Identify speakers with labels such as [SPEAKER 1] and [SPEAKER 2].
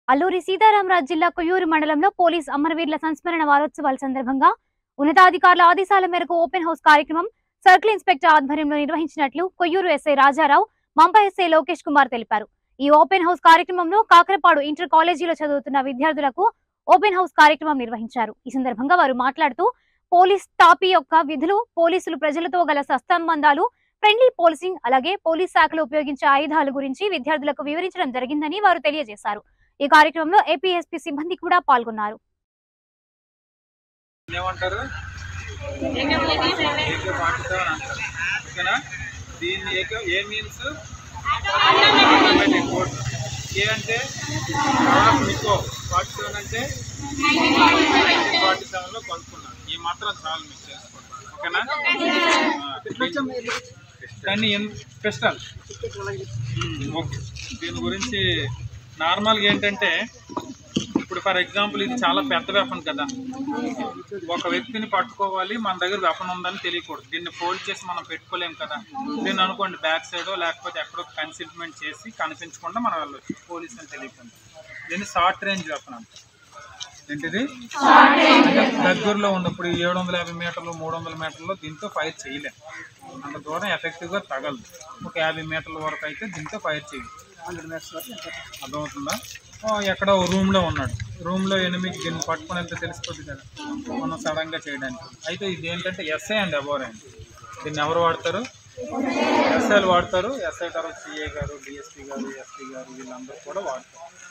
[SPEAKER 1] అల్లూరి సీతారామరాజు జిల్లా కొయ్యూరు మండలంలో పోలీస్ అమరవీరుల సంస్మరణ వారోత్సవాల సందర్భంగా ఉన్నతాధికారుల ఆదేశాల మేరకు ఓపెన్ హౌస్ కార్యక్రమం సర్కిల్ ఇన్స్పెక్టర్ ఆధ్వర్యంలో నిర్వహించినట్లు కొయ్యూరు ఎస్ఐ రాజారావు మంప ఎస్ఐ లోకేష్ కుమార్ తెలిపారు ఈ ఓపెన్ హౌస్ కార్యక్రమంలో కాకరపాడు ఇంటర్ కాలేజీలో చదువుతున్న విద్యార్థులకు ఓపెన్ హౌస్ కార్యక్రమం నిర్వహించారు ఈ సందర్భంగా వారు మాట్లాడుతూ పోలీస్ టాపీ యొక్క విధులు పోలీసులు ప్రజలతో గల సత్సంబంధాలు ఫ్రెండ్లీ పోలీసింగ్ అలాగే పోలీస్ శాఖలో ఉపయోగించే ఆయుధాల గురించి విద్యార్థులకు వివరించడం జరిగిందని వారు తెలియజేశారు ఈ కార్యక్రమంలో ఏపీఎస్పీ సిబ్బంది కూడా పాల్గొన్నారు
[SPEAKER 2] ఏమంటారు ఏకే ఫార్టీ సెవెన్ అంటారు ఓకేనా దీన్ని ఏకే ఏ మీన్స్ ఏ అంటే మీకు ఫార్టీ సెవెన్ అంటే ఫార్టీ సెవెన్లో కొనుక్కున్నాను ఈ మాత్రం చాలు మీకు చేసుకోండి ఓకేనా కానీ పిస్టల్ ఓకే దీని గురించి నార్మల్గా ఏంటంటే ఇప్పుడు ఫర్ ఎగ్జాంపుల్ ఇది చాలా పెద్ద వెపన్ కదా ఒక వ్యక్తిని పట్టుకోవాలి మన దగ్గర వెపన్ ఉందని తెలియకూడదు దీన్ని ఫోల్డ్ చేసి మనం పెట్టుకోలేం కదా దీన్ని అనుకోండి బ్యాక్ సైడో లేకపోతే ఎక్కడో కన్సిల్మెంట్ చేసి కనిపించకుండా మనం వెళ్ళొచ్చు పోలీస్ అని తెలియకుండా దీన్ని షార్ట్ రేంజ్ వెపన్ అంట ఏంటిది అంటే దగ్గరలో ఉంది ఇప్పుడు ఏడు వందల యాభై మీటర్లు మూడు వందల మీటర్లు దీంతో ఫైర్ చేయలేం అంత దూరం ఎఫెక్టివ్గా తగలదు ఒక యాభై మీటర్ల వరకు అయితే దీంతో ఫైర్ చేయలేదు అర్థమవుతుందా ఓ, ఎక్కడో రూమ్లో ఉన్నాడు రూమ్లో ఎనిమిది దీన్ని పట్టుకుని ఎంత తెలిసిపోతుంది కదా మనం సడన్గా చేయడానికి అయితే ఇది ఏంటంటే ఎస్ఐ అండ్ అబోర్ అండి దీన్ని ఎవరు వాడతారు ఎస్ఐలు వాడతారు ఎస్ఐ తర్వాత సిఏ గారు డిఎస్పీ గారు ఎస్పీ గారు వీళ్ళందరూ కూడా వాడతారు